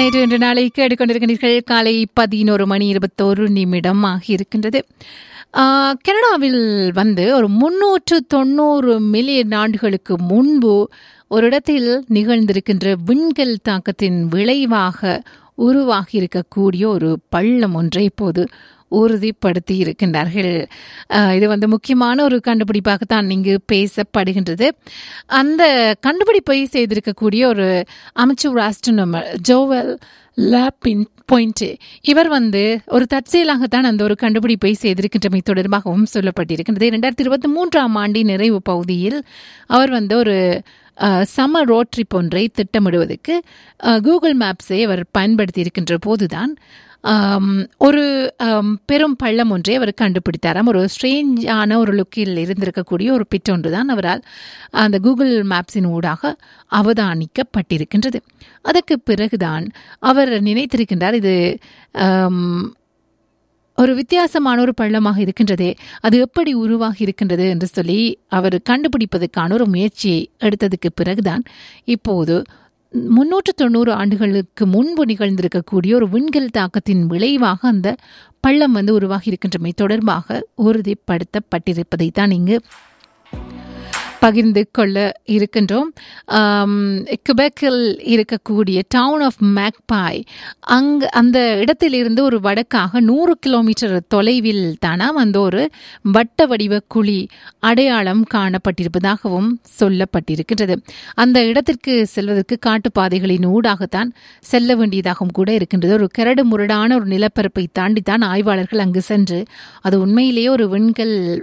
நேற்று இன்று நாளை கேட்டுக்கொண்டிருக்கிறீர்கள் காலை பதினோரு மணி இருபத்தோரு நிமிடம் ஆகியிருக்கின்றது ஆஹ், கனடாவில் வந்து ஒரு முன்னூற்று தொண்ணூறு மில்லியன் ஆண்டுகளுக்கு முன்பு ஒரு இடத்தில் நிகழ்ந்திருக்கின்ற விண்கல் தாக்கத்தின் விளைவாக உருவாகி இருக்கக்கூடிய ஒரு பள்ளம் ஒன்றை இப்போது உறுதிப்படுத்தி இருக்கின்றார்கள் ஆஹ், இது வந்து முக்கியமான ஒரு கண்டுபிடிப்பாகத்தான் இங்கு பேசப்படுகின்றது அந்த கண்டுபிடிப்பை செய்திருக்கக்கூடிய ஒரு அமைச்சர் ஆஸ்ட்ரோனமர் ஜோவல் லாப்பின் பாயிண்ட் இவர் வந்து ஒரு தற்செயலாகத்தான் அந்த ஒரு கண்டுபிடிப்பை செய்திருக்கின்றமை தொடர்பாகவும் சொல்லப்பட்டிருக்கின்றது இரண்டாயிரத்தி இருபத்தி மூன்றாம் ஆண்டின் நிறைவு பகுதியில் அவர் வந்து ஒரு சம்மர் ரோட் ட்ரிப் ஒன்றை திட்டமிடுவதற்கு கூகுள் மேப்ஸை அவர் பயன்படுத்தி இருக்கின்ற போதுதான் ஆம், ஒரு ஆம், பெரும் பள்ளம் ஒன்றை அவர் கண்டுபிடித்தாராம் ஒரு ஸ்ட்ரேஞ்சான ஒரு லுக்கில் இருந்திருக்கக்கூடிய ஒரு பிட் ஒன்று தான் அவரால் அந்த கூகுள் மேப்ஸின் ஊடாக அவதானிக்கப்பட்டிருக்கின்றது அதற்கு பிறகுதான் அவர் நினைத்திருக்கின்றார் இது ஆம், ஒரு வித்தியாசமான ஒரு பள்ளமாக இருக்கின்றதே அது எப்படி உருவாகி இருக்கின்றது என்று சொல்லி அவர் கண்டுபிடிப்பதற்கான ஒரு முயற்சியை எடுத்ததுக்கு பிறகுதான் இப்போது முன்னூற்று தொண்ணூறு ஆண்டுகளுக்கு முன்பு நிகழ்ந்திருக்கக்கூடிய ஒரு விண்கல் தாக்கத்தின் விளைவாக அந்த பள்ளம் வந்து உருவாகி இருக்கின்றமை தொடர்பாக உறுதிப்படுத்தப்பட்டிருப்பதை தான் இங்கு பகிர்ந்து கொள்ள இருக்கின்றோம் குபெக்கில் இருக்கக்கூடிய டவுன் ஆஃப் மேக்பாய் அங்கு அந்த இடத்திலிருந்து ஒரு வடக்காக நூறு கிலோமீட்டர் தொலைவில் தானாம் அந்த ஒரு வட்ட வடிவ குழி அடையாளம் காணப்பட்டிருப்பதாகவும் சொல்லப்பட்டிருக்கின்றது அந்த இடத்திற்கு செல்வதற்கு காட்டுப்பாதைகளின் ஊடாகத்தான் செல்ல வேண்டியதாகவும் கூட இருக்கின்றது ஒரு கரடு முரடான ஒரு நிலப்பரப்பை தாண்டித்தான் ஆய்வாளர்கள் அங்கு சென்று அது உண்மையிலேயே ஒரு விண்கல்